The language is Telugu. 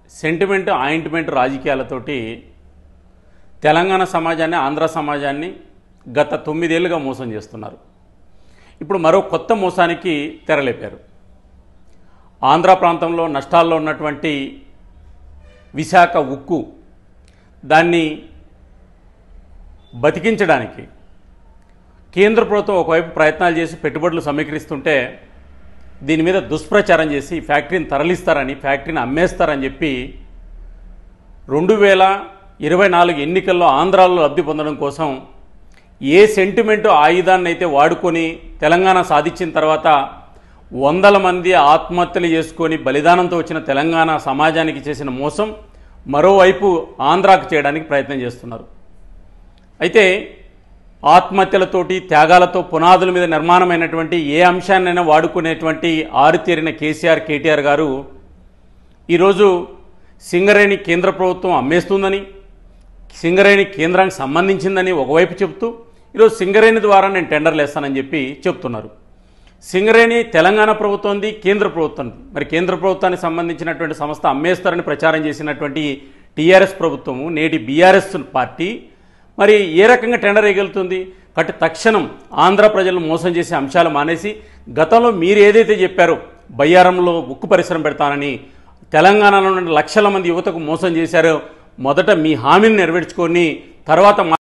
సెంటిమెంట్ ఆయింట్మెంట్ రాజకీయాలతోటి తెలంగాణ సమాజాన్ని ఆంధ్ర సమాజాన్ని గత తొమ్మిదేళ్లుగా మోసం చేస్తున్నారు ఇప్పుడు మరో కొత్త మోసానికి తెరలేపారు ఆంధ్ర ప్రాంతంలో నష్టాల్లో ఉన్నటువంటి విశాఖ ఉక్కు దాన్ని బతికించడానికి కేంద్ర ప్రభుత్వం ఒకవైపు ప్రయత్నాలు చేసి పెట్టుబడులు సమీకరిస్తుంటే దీని మీద దుష్ప్రచారం చేసి ఫ్యాక్టరీని తరలిస్తారని ఫ్యాక్టరీని అమ్మేస్తారని చెప్పి రెండు వేల ఇరవై నాలుగు ఎన్నికల్లో ఆంధ్రాలో లబ్ధి పొందడం కోసం ఏ సెంటిమెంట్ ఆయుధాన్ని అయితే వాడుకొని తెలంగాణ సాధించిన తర్వాత వందల మంది ఆత్మహత్యలు చేసుకొని బలిదానంతో వచ్చిన తెలంగాణ సమాజానికి చేసిన మోసం మరోవైపు ఆంధ్రాకు చేయడానికి ప్రయత్నం చేస్తున్నారు అయితే ఆత్మహత్యలతోటి త్యాగాలతో పునాదుల మీద నిర్మాణమైనటువంటి ఏ అంశాన్నైనా వాడుకునేటువంటి ఆరుతేరిన కేసీఆర్ కేటీఆర్ గారు ఈరోజు సింగరేణి కేంద్ర ప్రభుత్వం అమ్మేస్తుందని సింగరేణి కేంద్రానికి సంబంధించిందని ఒకవైపు చెప్తూ ఈరోజు సింగరేణి ద్వారా నేను టెండర్లు వేస్తానని చెప్పి చెప్తున్నారు సింగరేణి తెలంగాణ ప్రభుత్వంది కేంద్ర ప్రభుత్వం మరి కేంద్ర ప్రభుత్వానికి సంబంధించినటువంటి సంస్థ అమ్మేస్తారని ప్రచారం చేసినటువంటి టీఆర్ఎస్ ప్రభుత్వము నేటి బీఆర్ఎస్ పార్టీ మరి ఏ రకంగా టెండర్ వేయగలుగుతుంది కాబట్టి తక్షణం ఆంధ్ర ప్రజలను మోసం చేసే అంశాలు మానేసి గతంలో మీరు ఏదైతే చెప్పారో బయ్యారంలో ఉక్కు పరిశ్రమ పెడతానని తెలంగాణలో నుండి లక్షల మంది యువతకు మోసం చేశారో మొదట మీ హామీని నెరవేర్చుకొని తర్వాత